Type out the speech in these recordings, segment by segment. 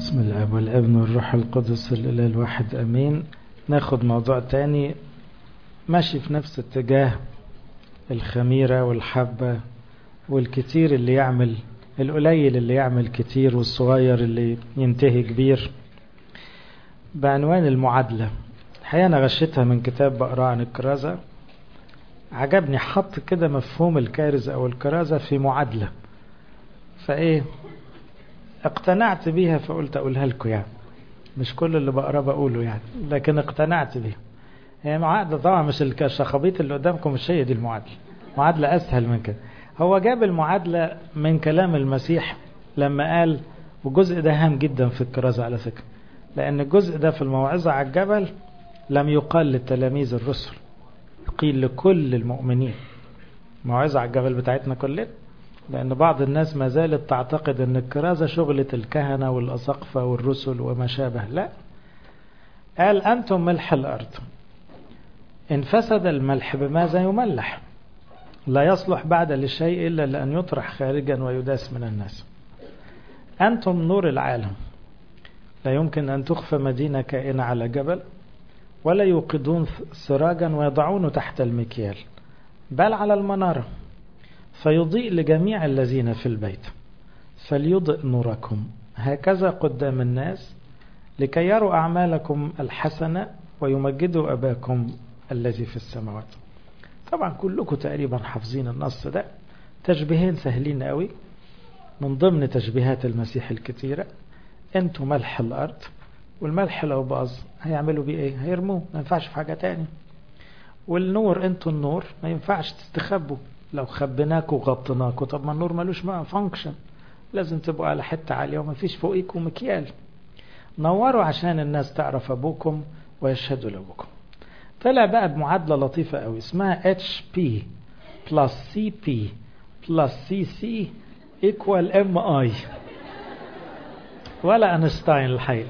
بسم الله والابن والروح القدس الإله الواحد أمين ناخد موضوع تاني ماشي في نفس اتجاه الخميرة والحبة والكتير اللي يعمل القليل اللي يعمل كتير والصغير اللي ينتهي كبير بعنوان المعادلة الحقيقة أنا غشيتها من كتاب بقراه عن الكرازة عجبني حط كده مفهوم الكارز أو الكرازة في معادلة فإيه اقتنعت بيها فقلت أقولها لكم يعني مش كل اللي بقراه بقوله يعني لكن اقتنعت بيها هي معادلة طبعا مش الشخابيط اللي قدامكم مش هي دي المعادلة معادلة أسهل من كده هو جاب المعادلة من كلام المسيح لما قال والجزء ده هام جدا في الكرازة على فكرة لأن الجزء ده في الموعظة على الجبل لم يقال للتلاميذ الرسل قيل لكل المؤمنين موعظة على الجبل بتاعتنا كلنا لأن بعض الناس ما زالت تعتقد أن الكرازة شغلة الكهنة والأساقفة والرسل وما شابه لا قال أنتم ملح الأرض إن فسد الملح بماذا يملح لا يصلح بعد لشيء إلا لأن يطرح خارجا ويداس من الناس أنتم نور العالم لا يمكن أن تخفى مدينة كائنة على جبل ولا يوقدون سراجا ويضعونه تحت المكيال بل على المنارة فيضيء لجميع الذين في البيت فليضئ نوركم هكذا قدام الناس لكي يروا أعمالكم الحسنة ويمجدوا أباكم الذي في السماوات طبعا كلكم تقريبا حافظين النص ده تشبيهين سهلين قوي من ضمن تشبيهات المسيح الكتيرة انتوا ملح الأرض والملح لو باظ هيعملوا بيه ايه هيرموه ما ينفعش في حاجة تاني والنور انتوا النور ما ينفعش تستخبوا لو خبيناكوا وغطيناكوا طب ما النور ملوش ما فانكشن لازم تبقوا على حتة عالية وما فيش فوقيكم مكيال نوروا عشان الناس تعرف أبوكم ويشهدوا لأبوكم طلع بقى بمعادلة لطيفة قوي اسمها HP plus CP plus CC equal MI ولا أنشتاين الحقيقة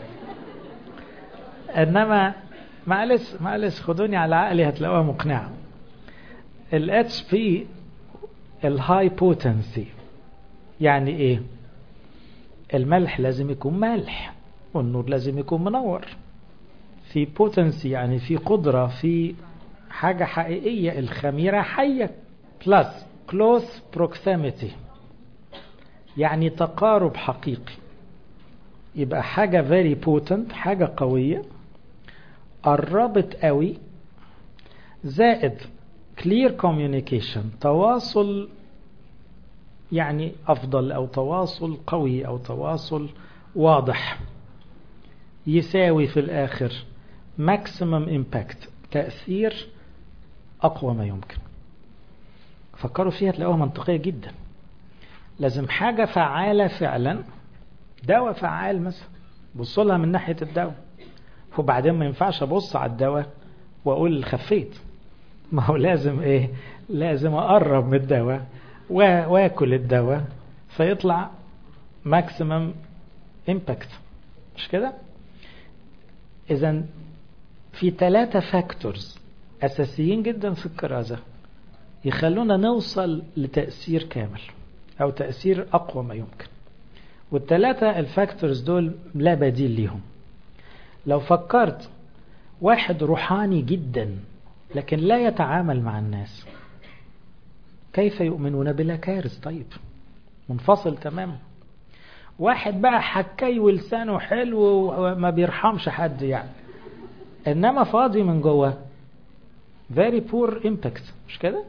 إنما معلش معلش خدوني على عقلي هتلاقوها مقنعة ال HP الهاي بوتنسي يعني ايه الملح لازم يكون ملح والنور لازم يكون منور في بوتنسي يعني في قدرة في حاجة حقيقية الخميرة حية بلس كلوز بروكسيميتي يعني تقارب حقيقي يبقى حاجة very potent حاجة قوية قربت قوي زائد clear communication تواصل يعني أفضل أو تواصل قوي أو تواصل واضح يساوي في الآخر maximum impact تأثير أقوى ما يمكن فكروا فيها تلاقوها منطقية جدا لازم حاجة فعالة فعلا دواء فعال مثلا بصوا لها من ناحية الدواء وبعدين ما ينفعش أبص على الدواء وأقول خفيت ما هو لازم إيه لازم أقرب من الدواء واكل الدواء فيطلع ماكسيمم امباكت مش كده اذا في ثلاثة فاكتورز اساسيين جدا في الكرازة يخلونا نوصل لتأثير كامل او تأثير اقوى ما يمكن والثلاثة الفاكتورز دول لا بديل ليهم لو فكرت واحد روحاني جدا لكن لا يتعامل مع الناس كيف يؤمنون بلا كارث طيب منفصل تماما واحد بقى حكاي ولسانه حلو وما بيرحمش حد يعني انما فاضي من جوه very poor impact مش كده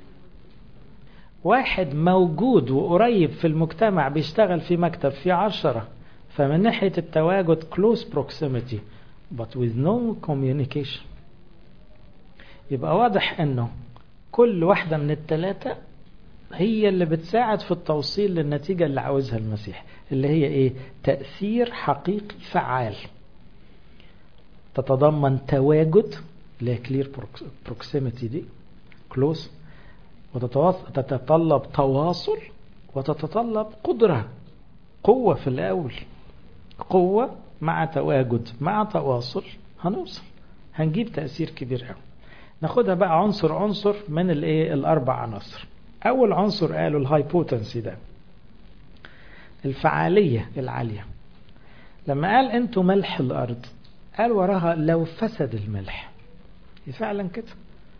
واحد موجود وقريب في المجتمع بيشتغل في مكتب في عشرة فمن ناحية التواجد close proximity but with no communication يبقى واضح انه كل واحدة من الثلاثة هي اللي بتساعد في التوصيل للنتيجة اللي عاوزها المسيح اللي هي ايه تأثير حقيقي فعال تتضمن تواجد اللي هي كلير بروكسيميتي دي كلوز وتتطلب تواصل وتتطلب قدرة قوة في الأول قوة مع تواجد مع تواصل هنوصل هنجيب تأثير كبير قوي ناخدها بقى عنصر عنصر من الايه الاربع عناصر اول عنصر قالوا الهاي بوتنسي ده الفعاليه العاليه لما قال انتوا ملح الارض قال وراها لو فسد الملح فعلا كده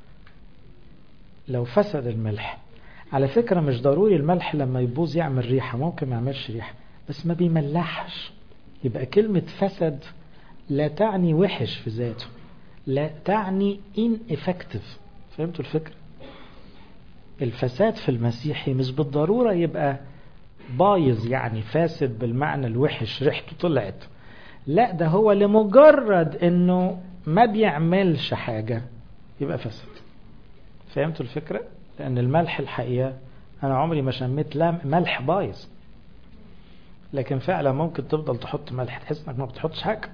لو فسد الملح على فكرة مش ضروري الملح لما يبوظ يعمل ريحة ممكن ما يعملش ريحة بس ما بيملحش يبقى كلمة فسد لا تعني وحش في ذاته لا تعني ineffective فهمتوا الفكرة الفساد في المسيحي مش بالضرورة يبقى بايظ يعني فاسد بالمعنى الوحش ريحته طلعت لا ده هو لمجرد انه ما بيعملش حاجة يبقى فسد فهمتوا الفكرة لان الملح الحقيقة انا عمري ما شميت لا ملح بايظ لكن فعلا ممكن تفضل تحط ملح تحس انك ما بتحطش حاجة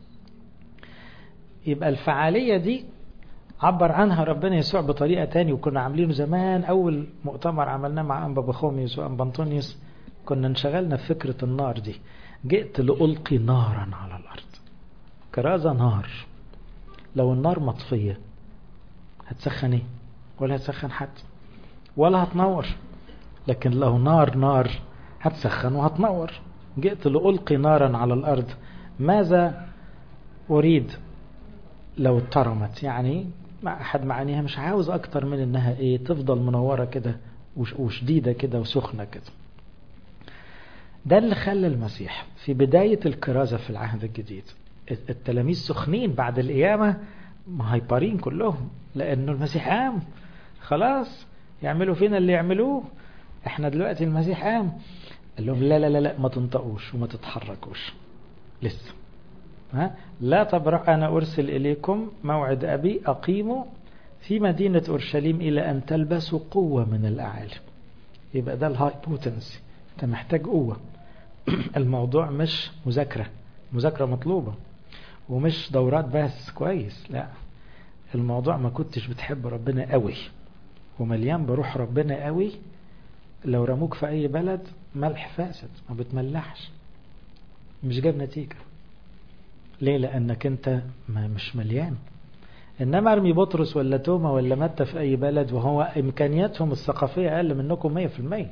يبقى الفعالية دي عبر عنها ربنا يسوع بطريقة تاني وكنا عاملينه زمان أول مؤتمر عملناه مع أنبا بخوميوس وأنبا أنطونيوس كنا انشغلنا في فكرة النار دي جئت لألقي نارا على الأرض كرازة نار لو النار مطفية هتسخن ايه ولا هتسخن حد ولا هتنور لكن لو نار نار هتسخن وهتنور جئت لألقي نارا على الأرض ماذا أريد لو اترمت يعني مع أحد معانيها مش عاوز أكتر من إنها إيه تفضل منورة كده وشديدة كده وسخنة كده ده اللي خلى المسيح في بداية الكرازة في العهد الجديد التلاميذ سخنين بعد القيامة هايبرين كلهم لأنه المسيح قام خلاص يعملوا فينا اللي يعملوه احنا دلوقتي المسيح قام قال لهم لا لا لا لا ما تنطقوش وما تتحركوش لسه ها لا تبرح أنا أرسل إليكم موعد أبي أقيموا في مدينة أورشليم إلى أن تلبسوا قوة من الأعالي يبقى ده الهاي بوتنسي أنت محتاج قوة الموضوع مش مذاكرة مذاكرة مطلوبة ومش دورات بس كويس لا الموضوع ما كنتش بتحب ربنا قوي ومليان بروح ربنا قوي لو رموك في أي بلد ملح فاسد ما بتملحش مش جاب نتيجة ليه لأنك أنت ما مش مليان إنما أرمي بطرس ولا توما ولا متى في أي بلد وهو إمكانياتهم الثقافية أقل منكم مية في المية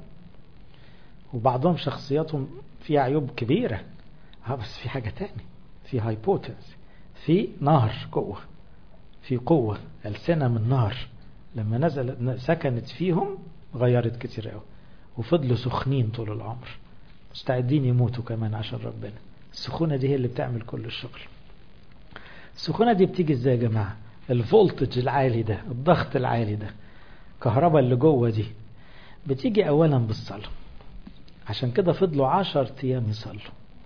وبعضهم شخصياتهم فيها عيوب كبيرة ها بس في حاجة تاني في هايبوتنس في نار قوة في قوة ألسنة من نار لما نزل سكنت فيهم غيرت كتير قوي وفضلوا سخنين طول العمر مستعدين يموتوا كمان عشان ربنا السخونة دي هي اللي بتعمل كل الشغل السخونة دي بتيجي ازاي يا جماعة الفولتج العالي ده الضغط العالي ده الكهرباء اللي جوه دي بتيجي اولا بالصلاة عشان كده فضلوا عشر ايام يصلوا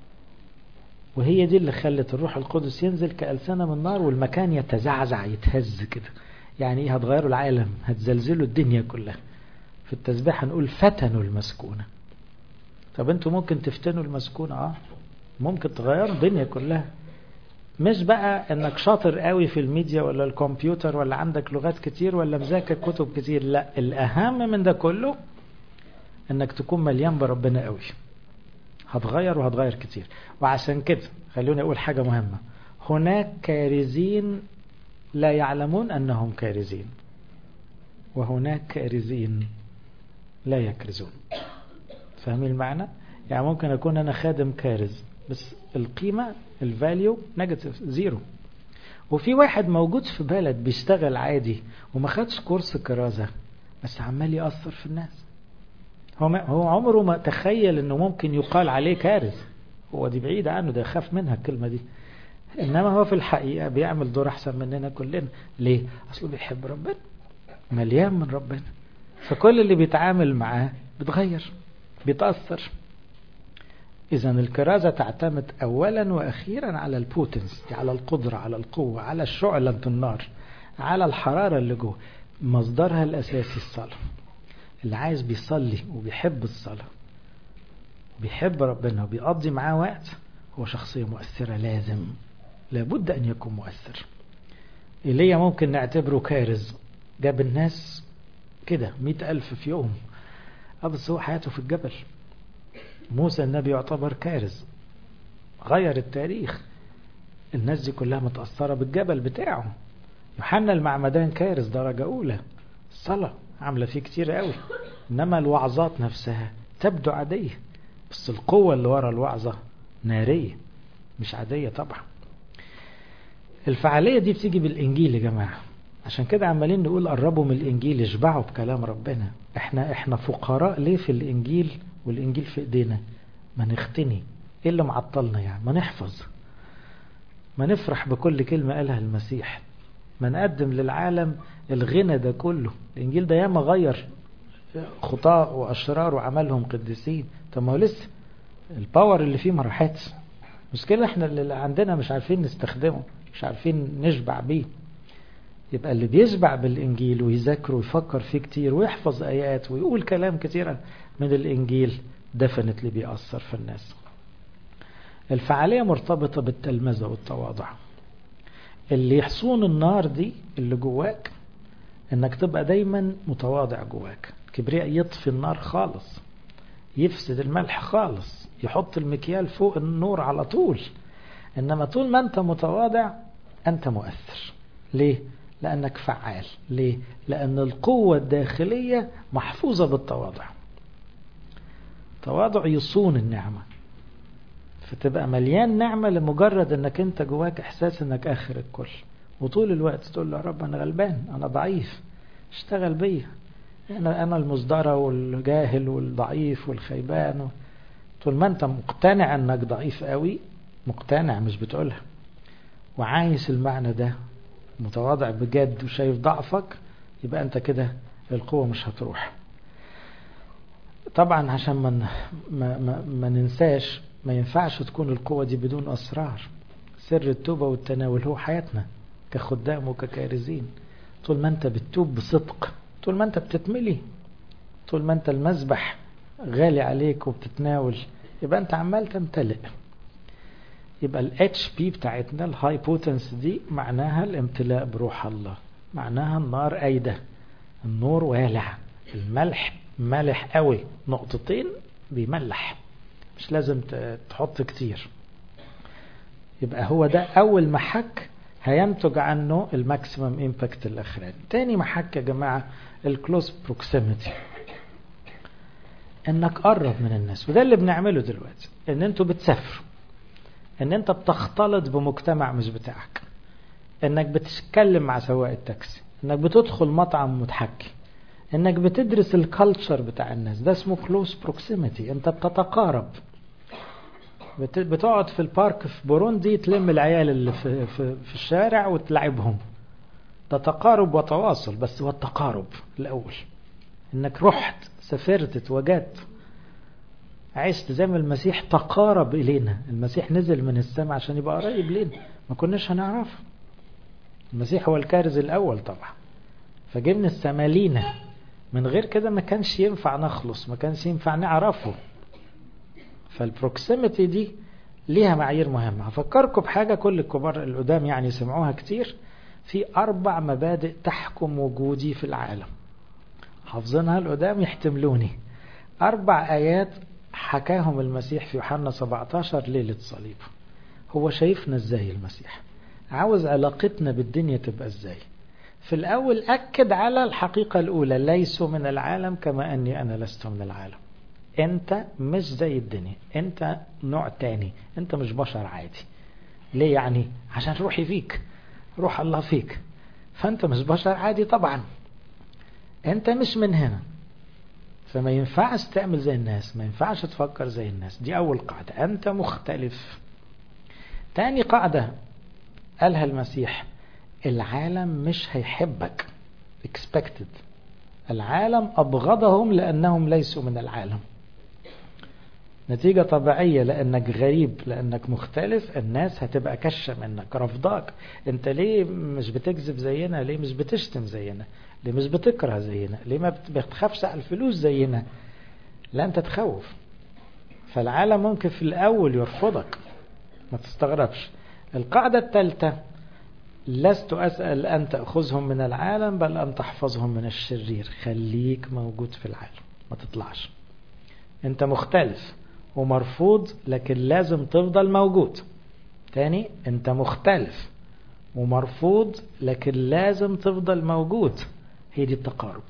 وهي دي اللي خلت الروح القدس ينزل كألسنة من نار والمكان يتزعزع يتهز كده يعني ايه هتغيروا العالم هتزلزلوا الدنيا كلها في التسبيح هنقول فتنوا المسكونة طب انتوا ممكن تفتنوا المسكونة اه ممكن تغيروا الدنيا كلها مش بقى انك شاطر قوي في الميديا ولا الكمبيوتر ولا عندك لغات كتير ولا مذاكر كتب كتير لا الاهم من ده كله انك تكون مليان بربنا قوي هتغير وهتغير كتير وعشان كده خلوني اقول حاجة مهمة هناك كارزين لا يعلمون انهم كارزين وهناك كارزين لا يكرزون فاهمين المعنى يعني ممكن اكون انا خادم كارز بس القيمة الفاليو نيجاتيف زيرو وفي واحد موجود في بلد بيشتغل عادي وما خدش كورس كرازة بس عمال يأثر في الناس هو هو عمره ما تخيل انه ممكن يقال عليه كارث هو دي بعيد عنه ده خاف منها الكلمة دي انما هو في الحقيقة بيعمل دور احسن مننا كلنا ليه اصله بيحب ربنا مليان من ربنا فكل اللي بيتعامل معاه بيتغير بيتأثر إذا الكرازة تعتمد أولا وأخيرا على البوتنس على القدرة على القوة على الشعلة النار على الحرارة اللي جوه مصدرها الأساسي الصلاة اللي عايز بيصلي وبيحب الصلاة بيحب ربنا وبيقضي معاه وقت هو شخصية مؤثرة لازم لابد أن يكون مؤثر إيليا ممكن نعتبره كارز جاب الناس كده مئة ألف في يوم بس هو حياته في الجبل موسى النبي يعتبر كارز غير التاريخ الناس دي كلها متأثرة بالجبل بتاعه يوحنا المعمدان كارز درجة أولى الصلاة عاملة فيه كتير قوي إنما الوعظات نفسها تبدو عادية بس القوة اللي ورا الوعظة نارية مش عادية طبعا الفعالية دي بتيجي بالإنجيل يا جماعة عشان كده عمالين نقول قربوا من الإنجيل اشبعوا بكلام ربنا احنا احنا فقراء ليه في الإنجيل والإنجيل في إيدينا ما نختني ايه اللي معطلنا يعني ما نحفظ ما نفرح بكل كلمة قالها المسيح ما نقدم للعالم الغنى ده كله الإنجيل ده ياما غير خطاء وأشرار وعملهم قديسين طب ما هو لسه الباور اللي فيه ما راحتش مشكلة احنا اللي عندنا مش عارفين نستخدمه مش عارفين نشبع بيه يبقى اللي بيشبع بالإنجيل ويذاكره ويفكر فيه كتير ويحفظ آيات ويقول كلام كتيرة من الإنجيل دفنت اللي بيأثر في الناس الفعالية مرتبطة بالتلمذة والتواضع اللي يحصون النار دي اللي جواك انك تبقى دايما متواضع جواك الكبرياء يطفي النار خالص يفسد الملح خالص يحط المكيال فوق النور على طول انما طول ما انت متواضع انت مؤثر ليه لانك فعال ليه لان القوة الداخلية محفوظة بالتواضع تواضع يصون النعمة فتبقى مليان نعمة لمجرد انك انت جواك احساس انك اخر الكل وطول الوقت تقول له يا رب انا غلبان انا ضعيف اشتغل بيا انا انا المصدرة والجاهل والضعيف والخيبان طول ما انت مقتنع انك ضعيف قوي مقتنع مش بتقولها وعايش المعنى ده متواضع بجد وشايف ضعفك يبقى انت كده القوة مش هتروح طبعا عشان ما, ما, ما, ما ننساش ما ينفعش تكون القوة دي بدون أسرار سر التوبة والتناول هو حياتنا كخدام وككارزين طول ما انت بتتوب بصدق طول ما انت بتتملي طول ما انت المذبح غالي عليك وبتتناول يبقى انت عمال تمتلئ يبقى الاتش بي بتاعتنا الهاي بوتنس دي معناها الامتلاء بروح الله معناها النار ايده النور والع الملح مالح قوي نقطتين بيملح مش لازم تحط كتير يبقى هو ده اول محك هينتج عنه الماكسيمم امباكت الاخراني تاني محك يا جماعه الكلوز بروكسيميتي انك قرب من الناس وده اللي بنعمله دلوقتي ان انتوا بتسافروا ان انت بتختلط بمجتمع مش بتاعك انك بتتكلم مع سواق التاكسي انك بتدخل مطعم متحكي انك بتدرس الكالتشر بتاع الناس ده اسمه كلوز بروكسيميتي انت بتتقارب بتقعد في البارك في بوروندي تلم العيال اللي في, في, في الشارع وتلعبهم ده تقارب وتواصل بس هو التقارب الاول انك رحت سافرت اتوجدت عشت زي ما المسيح تقارب الينا المسيح نزل من السماء عشان يبقى قريب لنا ما كناش هنعرفه المسيح هو الكارز الاول طبعا فجه من السماء لينا من غير كده ما كانش ينفع نخلص ما كانش ينفع نعرفه فالبروكسيميتي دي ليها معايير مهمة هفكركم بحاجة كل الكبار القدام يعني سمعوها كتير في أربع مبادئ تحكم وجودي في العالم حافظينها القدام يحتملوني أربع آيات حكاهم المسيح في يوحنا 17 ليلة صليب هو شايفنا ازاي المسيح عاوز علاقتنا بالدنيا تبقى ازاي في الأول أكد على الحقيقة الأولى ليسوا من العالم كما أني أنا لست من العالم أنت مش زي الدنيا أنت نوع تاني أنت مش بشر عادي ليه يعني عشان روحي فيك روح الله فيك فأنت مش بشر عادي طبعا أنت مش من هنا فما ينفعش تعمل زي الناس ما ينفعش تفكر زي الناس دي أول قاعدة أنت مختلف تاني قاعدة قالها المسيح العالم مش هيحبك expected العالم أبغضهم لأنهم ليسوا من العالم نتيجة طبيعية لأنك غريب لأنك مختلف الناس هتبقى كشة منك رفضاك أنت ليه مش بتكذب زينا ليه مش بتشتم زينا ليه مش بتكره زينا ليه ما بتخافش على الفلوس زينا لا أنت تخوف فالعالم ممكن في الأول يرفضك ما تستغربش القاعدة الثالثة لست أسأل أن تأخذهم من العالم بل أن تحفظهم من الشرير خليك موجود في العالم ما تطلعش أنت مختلف ومرفوض لكن لازم تفضل موجود تاني أنت مختلف ومرفوض لكن لازم تفضل موجود هي دي التقارب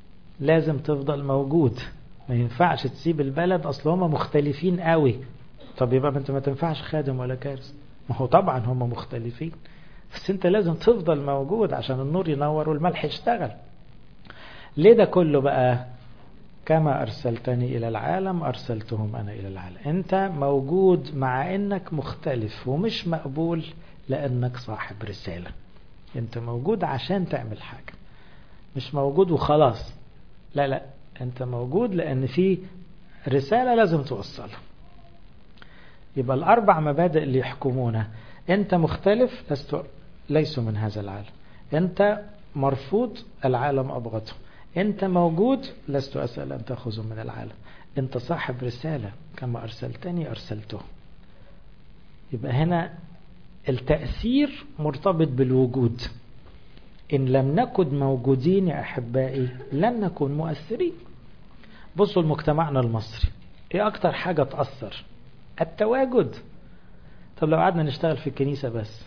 لازم تفضل موجود ما ينفعش تسيب البلد أصل هما مختلفين قوي طب يبقى ما انت ما تنفعش خادم ولا كارث ما هو طبعا هم مختلفين بس انت لازم تفضل موجود عشان النور ينور والملح يشتغل ليه ده كله بقى كما أرسلتني إلى العالم أرسلتهم أنا إلى العالم أنت موجود مع أنك مختلف ومش مقبول لأنك صاحب رسالة أنت موجود عشان تعمل حاجة مش موجود وخلاص لا لا أنت موجود لأن في رسالة لازم توصلها يبقى الأربع مبادئ اللي يحكمونا أنت مختلف لست ليسوا من هذا العالم أنت مرفوض العالم أبغضه أنت موجود لست أسأل أن تأخذه من العالم أنت صاحب رسالة كما أرسلتني أرسلته يبقى هنا التأثير مرتبط بالوجود إن لم نكن موجودين يا أحبائي لن نكون مؤثرين بصوا لمجتمعنا المصري إيه أكتر حاجة تأثر التواجد طب لو قعدنا نشتغل في الكنيسة بس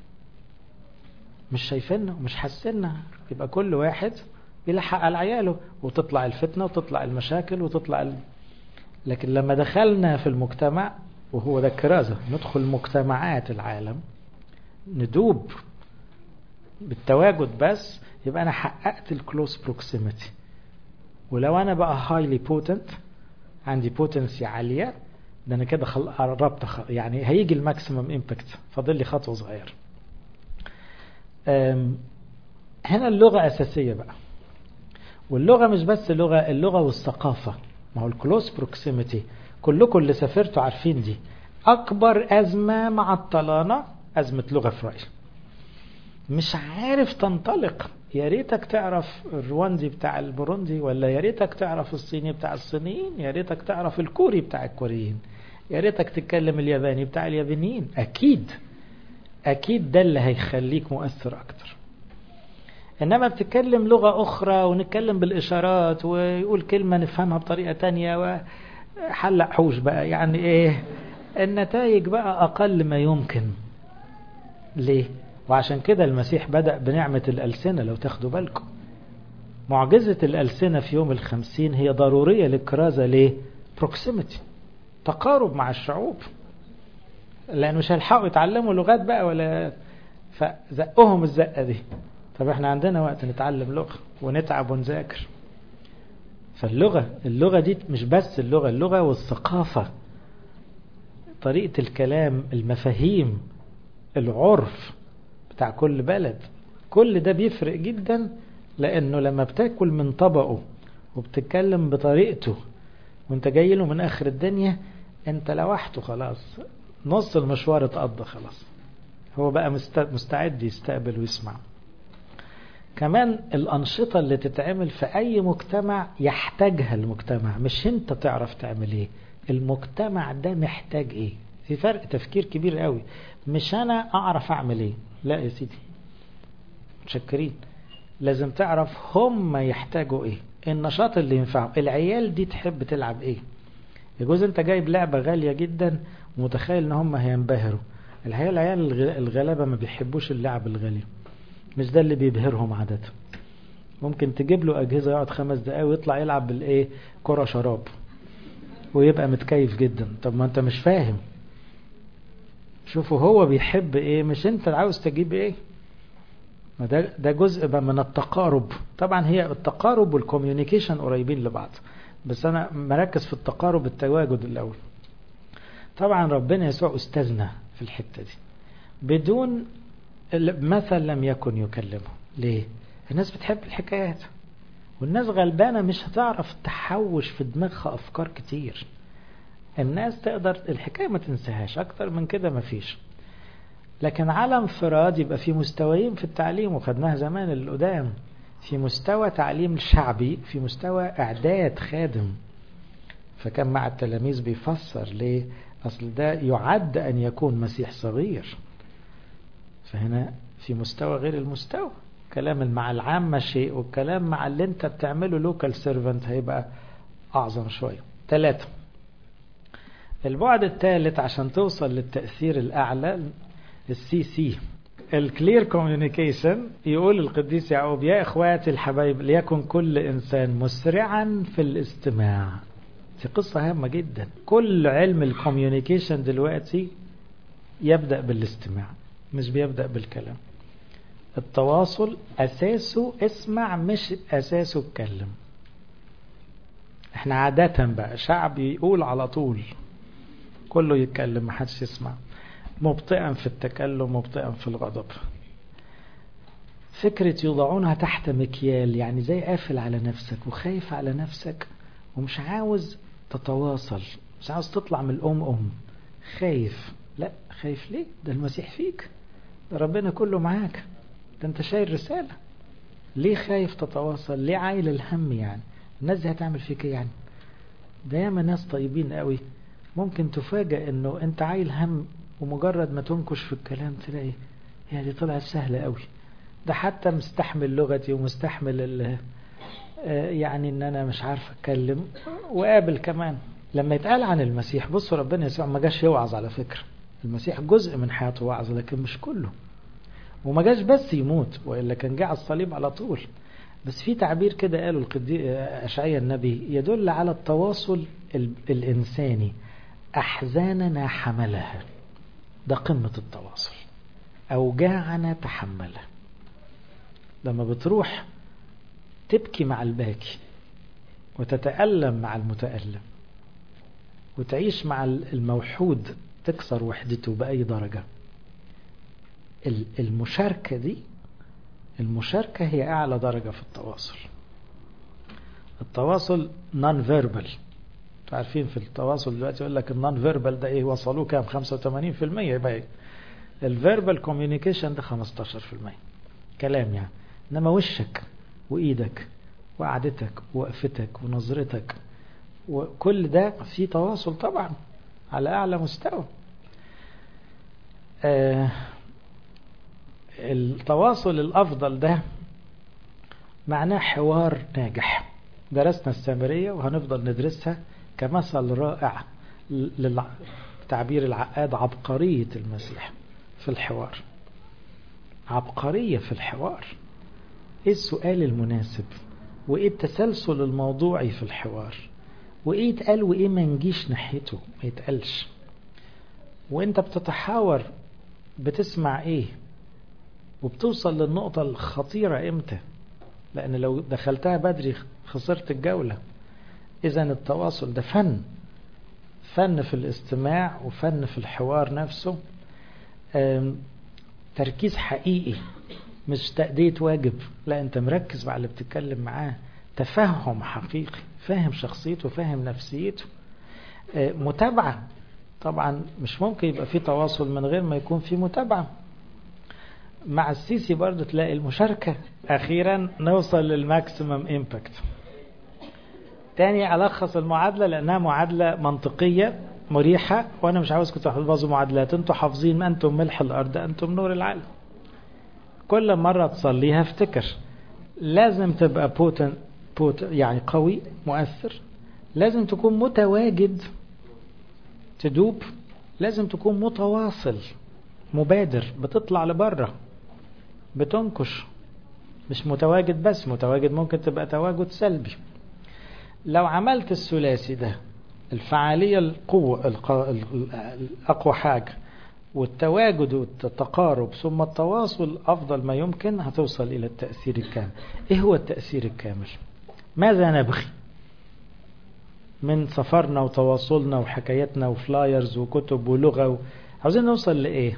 مش شايفيننا ومش حاسيننا يبقى كل واحد بيلحق على عياله وتطلع الفتنة وتطلع المشاكل وتطلع ال... لكن لما دخلنا في المجتمع وهو ده الكرازة ندخل مجتمعات العالم ندوب بالتواجد بس يبقى أنا حققت الكلوز بروكسيميتي ولو أنا بقى هايلي بوتنت عندي بوتنسي عالية ده أنا كده خل... قربت خل... يعني هيجي الماكسيمم امباكت فاضل لي خطوة صغيرة هنا اللغة أساسية بقى واللغة مش بس لغة اللغة والثقافة ما هو الكلوز بروكسيميتي كلكم اللي سافرتوا عارفين دي أكبر أزمة معطلانا أزمة لغة في رأيي مش عارف تنطلق يا ريتك تعرف الرواندي بتاع البوروندي ولا يا ريتك تعرف الصيني بتاع الصينيين يا ريتك تعرف الكوري بتاع الكوريين يا ريتك تتكلم الياباني بتاع اليابانيين أكيد أكيد ده اللي هيخليك مؤثر أكتر إنما بتتكلم لغة أخرى ونتكلم بالإشارات ويقول كلمة نفهمها بطريقة تانية وحلق حوش بقى يعني إيه النتائج بقى أقل ما يمكن ليه وعشان كده المسيح بدأ بنعمة الألسنة لو تاخدوا بالكم معجزة الألسنة في يوم الخمسين هي ضرورية للكرازة ليه بروكسيميتي تقارب مع الشعوب لأنه مش هيلحقوا يتعلموا لغات بقى ولا فزقهم الزقة دي طب احنا عندنا وقت نتعلم لغة ونتعب ونذاكر فاللغة اللغة دي مش بس اللغة اللغة والثقافة طريقة الكلام المفاهيم العرف بتاع كل بلد كل ده بيفرق جدا لأنه لما بتاكل من طبقه وبتتكلم بطريقته وانت جاي له من آخر الدنيا انت لوحته خلاص نص المشوار اتقضى خلاص هو بقى مستعد يستقبل ويسمع كمان الأنشطة اللي تتعمل في أي مجتمع يحتاجها المجتمع مش انت تعرف تعمل ايه المجتمع ده محتاج ايه في فرق تفكير كبير قوي مش انا اعرف اعمل ايه لا يا سيدي متشكرين لازم تعرف هم يحتاجوا ايه النشاط اللي ينفعهم العيال دي تحب تلعب ايه يجوز انت جايب لعبة غالية جدا ومتخيل ان هم هينبهروا الحقيقة العيال الغلابة ما بيحبوش اللعب الغالية مش ده اللي بيبهرهم عادة ممكن تجيب له أجهزة يقعد خمس دقايق ويطلع يلعب بالإيه كرة شراب ويبقى متكيف جدا طب ما أنت مش فاهم شوفوا هو بيحب إيه مش أنت عاوز تجيب إيه ما ده ده جزء بقى من التقارب طبعا هي التقارب والكوميونيكيشن قريبين لبعض بس أنا مركز في التقارب التواجد الأول طبعا ربنا يسوع أستاذنا في الحتة دي بدون مثل لم يكن يكلمه ليه الناس بتحب الحكايات والناس غلبانة مش هتعرف تحوش في دماغها أفكار كتير الناس تقدر الحكاية ما تنساهاش أكتر من كده ما فيش لكن على انفراد يبقى في مستويين في التعليم وخدناها زمان القدام في مستوى تعليم شعبي في مستوى إعداد خادم فكان مع التلاميذ بيفسر ليه أصل ده يعد أن يكون مسيح صغير فهنا في مستوى غير المستوى كلام مع العامة شيء والكلام مع اللي انت بتعمله لوكال سيرفنت هيبقى أعظم شوية ثلاثة البعد الثالث عشان توصل للتأثير الأعلى السي سي الكلير كوميونيكيشن يقول القديس يعقوب يا إخواتي الحبايب ليكن كل إنسان مسرعا في الاستماع دي قصة هامة جدا كل علم الكوميونيكيشن دلوقتي يبدأ بالاستماع مش بيبدأ بالكلام التواصل أساسه اسمع مش أساسه اتكلم احنا عادة بقى شعب يقول على طول كله يتكلم محدش يسمع مبطئا في التكلم مبطئا في الغضب فكرة يوضعونها تحت مكيال يعني زي قافل على نفسك وخايف على نفسك ومش عاوز تتواصل مش عاوز تطلع من الأم أم خايف لا خايف ليه ده المسيح فيك ده ربنا كله معاك ده انت شايل رسالة ليه خايف تتواصل ليه عايل الهم يعني الناس دي هتعمل فيك ايه يعني ده ياما ناس طيبين قوي ممكن تفاجأ انه انت عايل هم ومجرد ما تنكش في الكلام تلاقي هي دي طلعت سهلة قوي ده حتى مستحمل لغتي ومستحمل ال يعني ان انا مش عارف اتكلم وقابل كمان لما يتقال عن المسيح بصوا ربنا يسوع ما جاش يوعظ على فكرة المسيح جزء من حياته وعظ لكن مش كله وما جاش بس يموت والا كان جه على الصليب على طول بس في تعبير كده قاله القديس اشعياء النبي يدل على التواصل الانساني احزاننا حملها ده قمة التواصل اوجاعنا تحملها لما بتروح تبكي مع الباكي وتتألم مع المتألم وتعيش مع الموحود تكسر وحدته بأي درجة المشاركة دي المشاركة هي أعلى درجة في التواصل التواصل نون فيربال عارفين في التواصل دلوقتي يقول لك النون فيربال ده ايه وصلوه كام 85% يبقى الفيربال كوميونيكيشن ده 15% كلام يعني انما وشك وايدك وقعدتك ووقفتك ونظرتك وكل ده في تواصل طبعا على اعلى مستوى آه التواصل الافضل ده معناه حوار ناجح درسنا السامرية وهنفضل ندرسها كمثل رائع للتعبير العقاد عبقرية المسيح في الحوار عبقرية في الحوار ايه السؤال المناسب وايه التسلسل الموضوعي في الحوار وايه يتقال وايه ما نجيش ناحيته ما يتقالش وانت بتتحاور بتسمع ايه وبتوصل للنقطة الخطيرة امتى لان لو دخلتها بدري خسرت الجولة اذا التواصل ده فن فن في الاستماع وفن في الحوار نفسه تركيز حقيقي مش تأدية واجب لا انت مركز مع اللي بتتكلم معاه تفهم حقيقي فاهم شخصيته فاهم نفسيته متابعة طبعا مش ممكن يبقى في تواصل من غير ما يكون في متابعة مع السيسي برضو تلاقي المشاركة أخيرا نوصل للماكسيمم إمباكت تاني ألخص المعادلة لأنها معادلة منطقية مريحة وأنا مش عاوزكم تحفظوا معادلات أنتم حافظين ما أنتم ملح الأرض أنتم نور العالم كل مرة تصليها افتكر لازم تبقى بوتن بوت يعني قوي مؤثر لازم تكون متواجد تدوب لازم تكون متواصل مبادر بتطلع لبره بتنكش مش متواجد بس متواجد ممكن تبقى تواجد سلبي لو عملت الثلاثي ده الفعالية القوة الأقوى حاجة والتواجد والتقارب ثم التواصل أفضل ما يمكن هتوصل إلى التأثير الكامل إيه هو التأثير الكامل ماذا نبغي من سفرنا وتواصلنا وحكايتنا وفلايرز وكتب ولغة و... عاوزين نوصل لإيه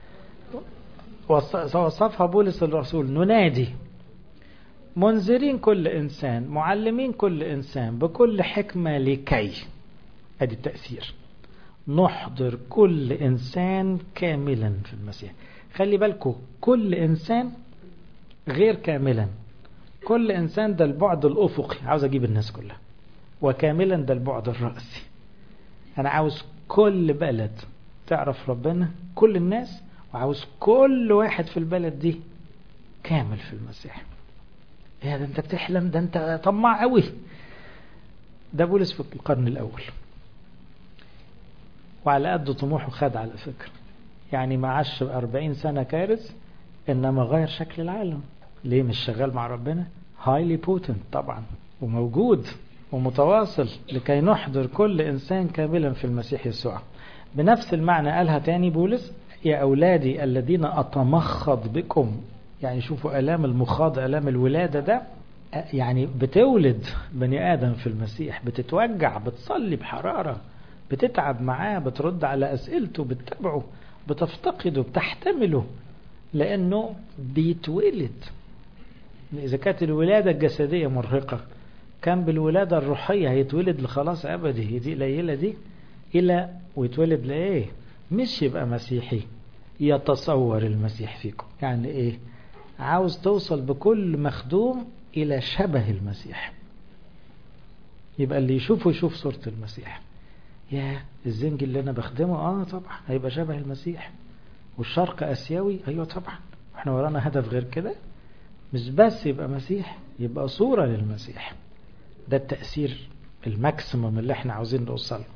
وصفها بولس الرسول ننادي منذرين كل إنسان معلمين كل إنسان بكل حكمة لكي أدي التأثير نحضر كل إنسان كاملا في المسيح خلي بالكم كل إنسان غير كاملا كل إنسان ده البعد الأفقي عاوز أجيب الناس كلها وكاملا ده البعد الرأسي أنا عاوز كل بلد تعرف ربنا كل الناس وعاوز كل واحد في البلد دي كامل في المسيح يا ده انت بتحلم ده انت طماع قوي ده بولس في القرن الاول وعلى قد طموحه خد على فكرة يعني ما عاش 40 سنة كارث انما غير شكل العالم ليه مش شغال مع ربنا هايلي بوتنت طبعا وموجود ومتواصل لكي نحضر كل إنسان كاملا في المسيح يسوع بنفس المعنى قالها تاني بولس يا أولادي الذين أتمخض بكم يعني شوفوا ألام المخاض ألام الولادة ده يعني بتولد بني آدم في المسيح بتتوجع بتصلي بحرارة بتتعب معاه بترد على أسئلته بتتابعه بتفتقده بتحتمله لأنه بيتولد إذا كانت الولادة الجسدية مرهقة كان بالولادة الروحية هيتولد لخلاص أبدي هي دي قليلة دي إلى ويتولد لإيه مش يبقى مسيحي يتصور المسيح فيكم يعني إيه عاوز توصل بكل مخدوم إلى شبه المسيح يبقى اللي يشوفه يشوف صورة المسيح يا الزنج اللي أنا بخدمه آه طبعا هيبقى شبه المسيح والشرق أسيوي أيوة طبعا احنا ورانا هدف غير كده مش بس يبقى مسيح يبقى صورة للمسيح ده التأثير الماكسيموم اللي احنا عاوزين نوصله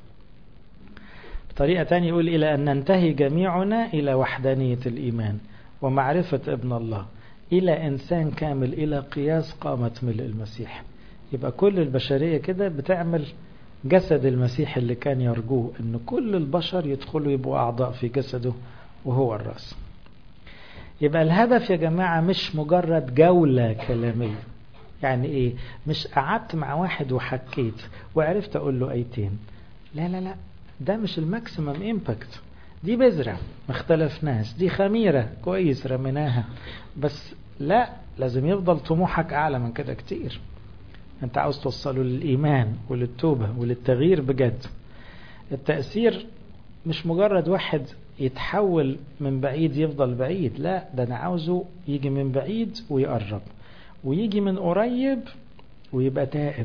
بطريقة تانية يقول إلى أن ننتهي جميعنا إلى وحدانية الإيمان ومعرفة ابن الله إلى إنسان كامل إلى قياس قامة ملء المسيح يبقى كل البشرية كده بتعمل جسد المسيح اللي كان يرجوه أن كل البشر يدخلوا يبقوا أعضاء في جسده وهو الرأس يبقى الهدف يا جماعة مش مجرد جولة كلامية يعني ايه مش قعدت مع واحد وحكيت وعرفت اقول له ايتين لا لا لا ده مش الماكسيمم امباكت دي بذرة ما اختلفناش دي خميرة كويس رميناها بس لا لازم يفضل طموحك اعلى من كده كتير انت عاوز توصله للايمان وللتوبة وللتغيير بجد التأثير مش مجرد واحد يتحول من بعيد يفضل بعيد لا ده انا عاوزه يجي من بعيد ويقرب ويجي من قريب ويبقى تائب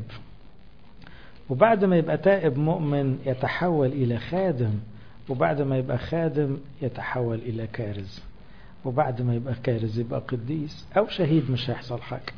وبعد ما يبقى تائب مؤمن يتحول إلى خادم وبعد ما يبقى خادم يتحول إلى كارز وبعد ما يبقى كارز يبقى قديس أو شهيد مش هيحصل حاجة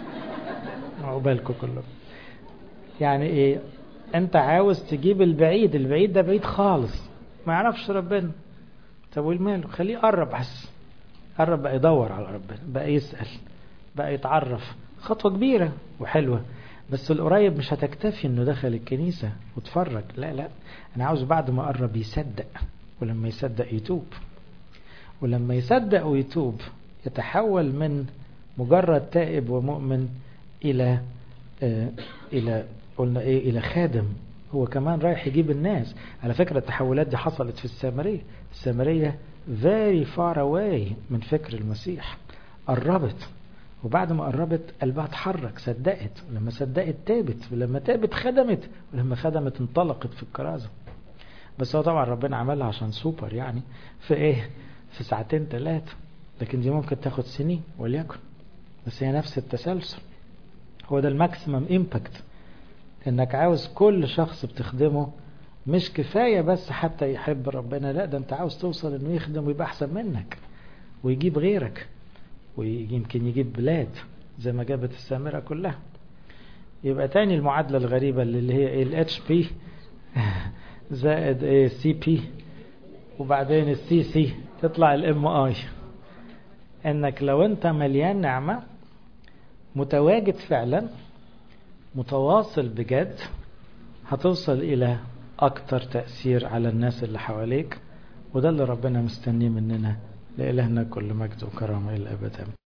عقبالكم كلكم يعني إيه أنت عاوز تجيب البعيد البعيد ده بعيد خالص ما يعرفش ربنا طب والماله خليه يقرب بس قرب بقى يدور على ربنا بقى يسأل بقى يتعرف خطوة كبيرة وحلوة بس القريب مش هتكتفي انه دخل الكنيسة وتفرج لا لا انا عاوز بعد ما قرب يصدق ولما يصدق يتوب ولما يصدق ويتوب يتحول من مجرد تائب ومؤمن الى آه الى قلنا ايه الى خادم هو كمان رايح يجيب الناس على فكرة التحولات دي حصلت في السامرية السامرية very far away من فكر المسيح قربت وبعد ما قربت قلبها اتحرك صدقت ولما صدقت تابت ولما تابت خدمت ولما خدمت انطلقت في الكرازة بس هو طبعا ربنا عملها عشان سوبر يعني في ايه في ساعتين ثلاثة لكن دي ممكن تاخد سنين وليكن بس هي نفس التسلسل هو ده الماكسيمم امباكت انك عاوز كل شخص بتخدمه مش كفاية بس حتى يحب ربنا لا ده انت عاوز توصل انه يخدم ويبقى احسن منك ويجيب غيرك ويمكن يجيب بلاد زي ما جابت السامرة كلها يبقى تاني المعادلة الغريبة اللي هي ايه الاتش بي زائد ايه سي بي وبعدين السي سي تطلع الام اي انك لو انت مليان نعمة متواجد فعلا متواصل بجد هتوصل الى اكتر تأثير على الناس اللي حواليك وده اللي ربنا مستنيه مننا لإلهنا كل مجد وكرامة إلى الأبد